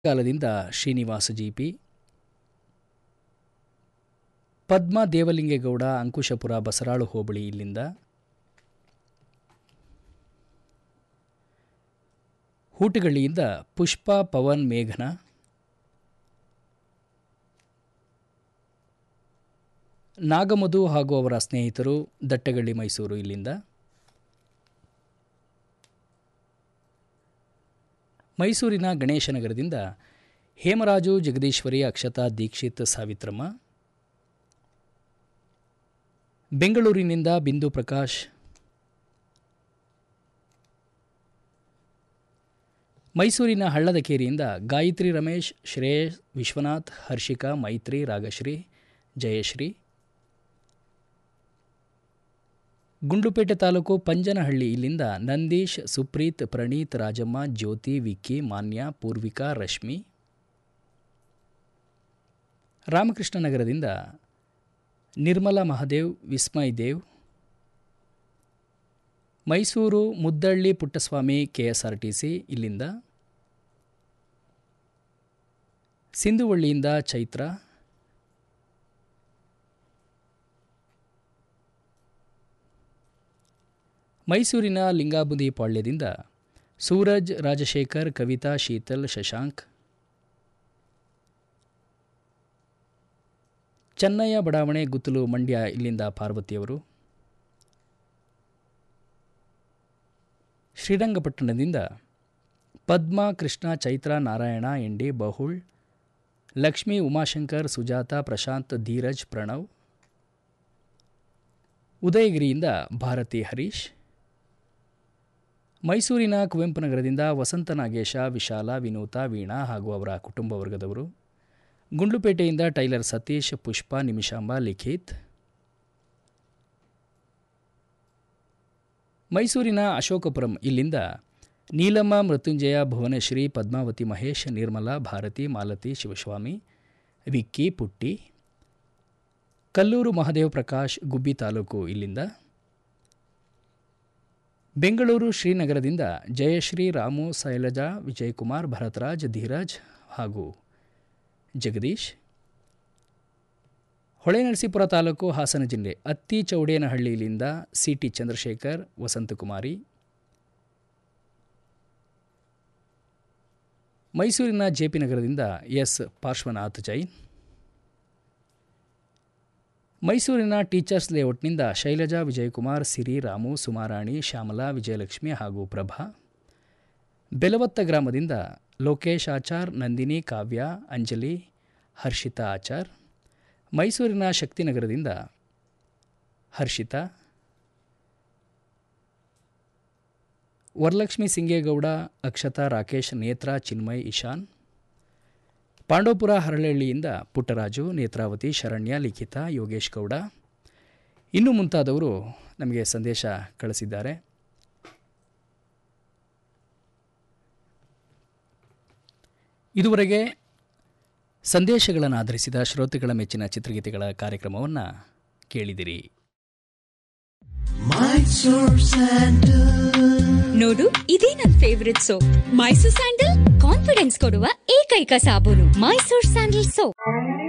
ಕಾಲದಿಂದ ಶ್ರೀನಿವಾಸ ಜಿಪಿ ಪದ್ಮ ದೇವಲಿಂಗೇಗೌಡ ಅಂಕುಶಪುರ ಬಸರಾಳು ಹೋಬಳಿ ಇಲ್ಲಿಂದ ಹೂಟಗಳ್ಳಿಯಿಂದ ಪುಷ್ಪ ಪವನ್ ಮೇಘನ ನಾಗಮಧು ಹಾಗೂ ಅವರ ಸ್ನೇಹಿತರು ದಟ್ಟಗಳ್ಳಿ ಮೈಸೂರು ಇಲ್ಲಿಂದ ಮೈಸೂರಿನ ಗಣೇಶನಗರದಿಂದ ಹೇಮರಾಜು ಜಗದೀಶ್ವರಿ ಅಕ್ಷತಾ ದೀಕ್ಷಿತ್ ಸಾವಿತ್ರಮ್ಮ ಬೆಂಗಳೂರಿನಿಂದ ಬಿಂದು ಪ್ರಕಾಶ್ ಮೈಸೂರಿನ ಹಳ್ಳದಕೇರಿಯಿಂದ ಗಾಯತ್ರಿ ರಮೇಶ್ ಶ್ರೇಯಸ್ ವಿಶ್ವನಾಥ್ ಹರ್ಷಿಕಾ ಮೈತ್ರಿ ರಾಗಶ್ರೀ ಜಯಶ್ರೀ ಗುಂಡ್ಲುಪೇಟೆ ತಾಲೂಕು ಪಂಜನಹಳ್ಳಿ ಇಲ್ಲಿಂದ ನಂದೀಶ್ ಸುಪ್ರೀತ್ ಪ್ರಣೀತ್ ರಾಜಮ್ಮ ಜ್ಯೋತಿ ವಿಕ್ಕಿ ಮಾನ್ಯ ಪೂರ್ವಿಕಾ ರಶ್ಮಿ ರಾಮಕೃಷ್ಣ ನಗರದಿಂದ ನಿರ್ಮಲಾ ಮಹದೇವ್ ವಿಸ್ಮಯ್ ದೇವ್ ಮೈಸೂರು ಮುದ್ದಳ್ಳಿ ಪುಟ್ಟಸ್ವಾಮಿ ಕೆಎಸ್ಆರ್ಟಿಸಿ ಇಲ್ಲಿಂದ ಸಿಂಧುವಳ್ಳಿಯಿಂದ ಚೈತ್ರ ಮೈಸೂರಿನ ಲಿಂಗಾಬುದಿ ಪಾಳ್ಯದಿಂದ ಸೂರಜ್ ರಾಜಶೇಖರ್ ಕವಿತಾ ಶೀತಲ್ ಶಶಾಂಕ್ ಚೆನ್ನಯ್ಯ ಬಡಾವಣೆ ಗುತ್ತಲು ಮಂಡ್ಯ ಇಲ್ಲಿಂದ ಪಾರ್ವತಿಯವರು ಶ್ರೀರಂಗಪಟ್ಟಣದಿಂದ ಪದ್ಮ ಕೃಷ್ಣ ಚೈತ್ರ ನಾರಾಯಣ ಎಂಡಿ ಬಹುಳ್ ಲಕ್ಷ್ಮೀ ಉಮಾಶಂಕರ್ ಸುಜಾತ ಪ್ರಶಾಂತ್ ಧೀರಜ್ ಪ್ರಣವ್ ಉದಯಗಿರಿಯಿಂದ ಭಾರತಿ ಹರೀಶ್ ಮೈಸೂರಿನ ಕುವೆಂಪು ನಗರದಿಂದ ವಸಂತ ನಾಗೇಶ ವಿಶಾಲ ವಿನೂತ ವೀಣಾ ಹಾಗೂ ಅವರ ಕುಟುಂಬ ವರ್ಗದವರು ಗುಂಡ್ಲುಪೇಟೆಯಿಂದ ಟೈಲರ್ ಸತೀಶ್ ಪುಷ್ಪ ನಿಮಿಷಾಂಬ ಲಿಖಿತ್ ಮೈಸೂರಿನ ಅಶೋಕಪುರಂ ಇಲ್ಲಿಂದ ನೀಲಮ್ಮ ಮೃತ್ಯುಂಜಯ ಭುವನಶ್ರೀ ಪದ್ಮಾವತಿ ಮಹೇಶ್ ನಿರ್ಮಲಾ ಭಾರತಿ ಮಾಲತಿ ಶಿವಸ್ವಾಮಿ ವಿಕ್ಕಿ ಪುಟ್ಟಿ ಕಲ್ಲೂರು ಮಹದೇವ್ ಪ್ರಕಾಶ್ ಗುಬ್ಬಿ ತಾಲೂಕು ಇಲ್ಲಿಂದ ಬೆಂಗಳೂರು ಶ್ರೀನಗರದಿಂದ ಜಯಶ್ರೀ ರಾಮು ಶೈಲಜಾ ವಿಜಯಕುಮಾರ್ ಭರತರಾಜ್ ಧೀರಜ್ ಹಾಗೂ ಜಗದೀಶ್ ಹೊಳೆನರಸೀಪುರ ತಾಲೂಕು ಹಾಸನ ಜಿಲ್ಲೆ ಅತ್ತಿ ಚೌಡೇನಹಳ್ಳಿಯಿಂದ ಸಿಟಿ ಚಂದ್ರಶೇಖರ್ ವಸಂತಕುಮಾರಿ ಮೈಸೂರಿನ ಜೆಪಿ ನಗರದಿಂದ ಎಸ್ ಪಾರ್ಶ್ವನಾಥ್ ಜೈನ್ ಮೈಸೂರಿನ ಟೀಚರ್ಸ್ ಲೇಔಟ್ನಿಂದ ಶೈಲಜಾ ವಿಜಯಕುಮಾರ್ ಸಿರಿ ರಾಮು ಸುಮಾರಾಣಿ ಶ್ಯಾಮಲಾ ವಿಜಯಲಕ್ಷ್ಮಿ ಹಾಗೂ ಪ್ರಭಾ ಬೆಲವತ್ತ ಗ್ರಾಮದಿಂದ ಲೋಕೇಶ್ ಆಚಾರ್ ನಂದಿನಿ ಕಾವ್ಯ ಅಂಜಲಿ ಹರ್ಷಿತಾ ಆಚಾರ್ ಮೈಸೂರಿನ ಶಕ್ತಿನಗರದಿಂದ ಹರ್ಷಿತಾ ವರಲಕ್ಷ್ಮಿ ಸಿಂಗೇಗೌಡ ಅಕ್ಷತಾ ರಾಕೇಶ್ ನೇತ್ರ ಚಿನ್ಮಯ್ ಇಶಾನ್ ಪಾಂಡವಪುರ ಹರಳಹಳ್ಳಿಯಿಂದ ಪುಟ್ಟರಾಜು ನೇತ್ರಾವತಿ ಶರಣ್ಯ ಲಿಖಿತ ಯೋಗೇಶ್ ಗೌಡ ಇನ್ನು ಮುಂತಾದವರು ನಮಗೆ ಸಂದೇಶ ಕಳಿಸಿದ್ದಾರೆ ಇದುವರೆಗೆ ಸಂದೇಶಗಳನ್ನು ಆಧರಿಸಿದ ಶ್ರೋತೃಗಳ ಮೆಚ್ಚಿನ ಚಿತ್ರಗೀತೆಗಳ ಕಾರ್ಯಕ್ರಮವನ್ನು ಕೇಳಿದಿರಿ ನೋಡು ಇದೇ ನನ್ favourite soap Mysore sandal confidence ಕೊಡುವ ಏಕೈಕ ಸಾಬೂನು ಮೈಸೂರ್ ಸ್ಯಾಂಡಲ್ ಸೋಪ್